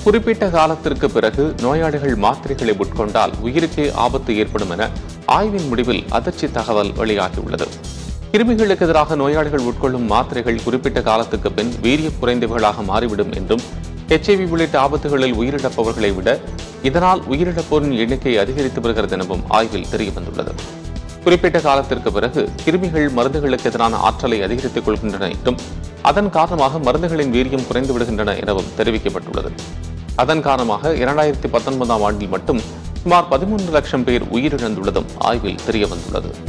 குறிப்பிட்ட காலத்திற்கு பிறகு நோயாளிகள் மாத்திரைகளை உட்கொண்டால் உயிருக்கே ஆபத்து ஏற்படும் என ஆய்வின் முடிவில் அதிர்ச்சி தகவல் வெளியாகியுள்ளது கிருமிகளுக்கு எதிராக நோயாளிகள் உட்கொள்ளும் மாத்திரைகள் குறிப்பிட்ட காலத்துக்கு பின் வீரிய குறைந்தவைகளாக மாறிவிடும் என்றும் எச்ஐவி உள்ளிட்ட ஆபத்துகளில் உயிரிழப்பவர்களை விட இதனால் உயிரிழப்போரின் எண்ணிக்கை அதிகரித்து வருகிறது எனவும் ஆய்வில் தெரியவந்துள்ளது குறிப்பிட்ட காலத்திற்கு பிறகு கிருமிகள் மருந்துகளுக்கு எதிரான ஆற்றலை அதிகரித்துக் கொள்கின்றன என்றும் அதன் காரணமாக மருந்துகளின் வீரியம் குறைந்து விடுகின்றன எனவும் தெரிவிக்கப்பட்டுள்ளது அதன் காரணமாக இரண்டாயிரத்தி பத்தொன்பதாம் ஆண்டில் மட்டும் சுமார் பதிமூன்று லட்சம் பேர் உயிரிழந்துள்ளதும் ஆய்வில் தெரியவந்துள்ளது